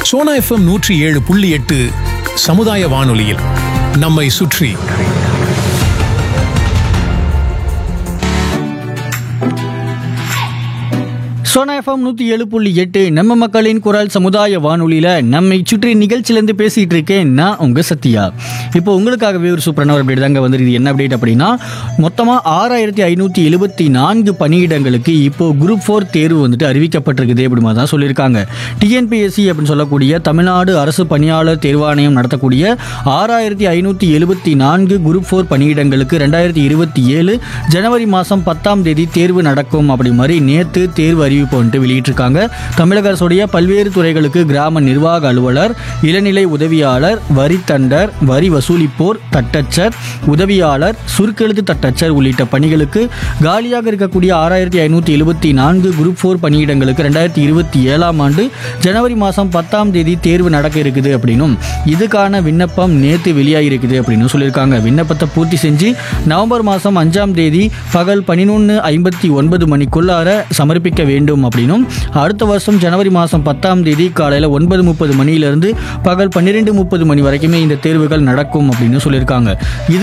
Sona FM நூற்றி ஏழு புள்ளி எட்டு சமுதாய வானொலியில் நம்மை சுற்றி சோனா எஃப்எம் நூற்றி ஏழு புள்ளி எட்டு நம்ம மக்களின் குரல் சமுதாய வானொலியில் நம்மை சுற்றி நிகழ்ச்சியிலேருந்து பேசிகிட்டு இருக்கேன் நான் உங்கள் சத்யா இப்போ உங்களுக்காகவே ஒரு சூப்பரான ஒரு அப்டேட் தாங்க வந்துருது என்ன அப்டேட் அப்படின்னா மொத்தமாக ஆறாயிரத்தி ஐநூற்றி எழுபத்தி நான்கு பணியிடங்களுக்கு இப்போ குரூப் ஃபோர் தேர்வு வந்துட்டு அறிவிக்கப்பட்டிருக்குது அப்படி மாதிரி தான் சொல்லியிருக்காங்க டிஎன்பிஎஸ்சி அப்படின்னு சொல்லக்கூடிய தமிழ்நாடு அரசு பணியாளர் தேர்வாணையம் நடத்தக்கூடிய ஆறாயிரத்தி ஐநூற்றி எழுபத்தி நான்கு குரூப் ஃபோர் பணியிடங்களுக்கு ரெண்டாயிரத்தி இருபத்தி ஏழு ஜனவரி மாதம் பத்தாம் தேதி தேர்வு நடக்கும் அப்படி மாதிரி நேற்று தேர்வு அறிவிப்பு வந்துட்டு வெளியிட்டிருக்காங்க தமிழக அரசுடைய பல்வேறு துறைகளுக்கு கிராம நிர்வாக அலுவலர் இளநிலை உதவியாளர் வரித்தண்டர் வரி வசூலிப்போர் தட்டச்சர் உதவியாளர் சுருக்கெழுத்து தட்டச்சர் உள்ளிட்ட பணிகளுக்கு காலியாக இருக்கக்கூடிய ஆறாயிரத்தி ஐநூற்றி எழுபத்தி நான்கு குரூப் ஃபோர் பணியிடங்களுக்கு ரெண்டாயிரத்தி இருபத்தி ஏழாம் ஆண்டு ஜனவரி மாதம் பத்தாம் தேதி தேர்வு நடக்க இருக்குது அப்படின்னும் இதுக்கான விண்ணப்பம் நேற்று வெளியாகிருக்குது அப்படின்னு சொல்லியிருக்காங்க விண்ணப்பத்தை பூர்த்தி செஞ்சு நவம்பர் மாதம் அஞ்சாம் தேதி பகல் பதினொன்று ஐம்பத்தி ஒன்பது மணிக்குள்ளார சமர்ப்பிக்க வேண்டும் அப்படின்னும் அடுத்த வருஷம் ஜனவரி மாதம் பத்தாம் தேதி காலையில் ஒன்பது முப்பது மணியிலிருந்து பகல் பன்னிரெண்டு முப்பது மணி வரைக்குமே இந்த தேர்வுகள் நடக்கும் அப்படின்னு சொல்லியிருக்காங்க இது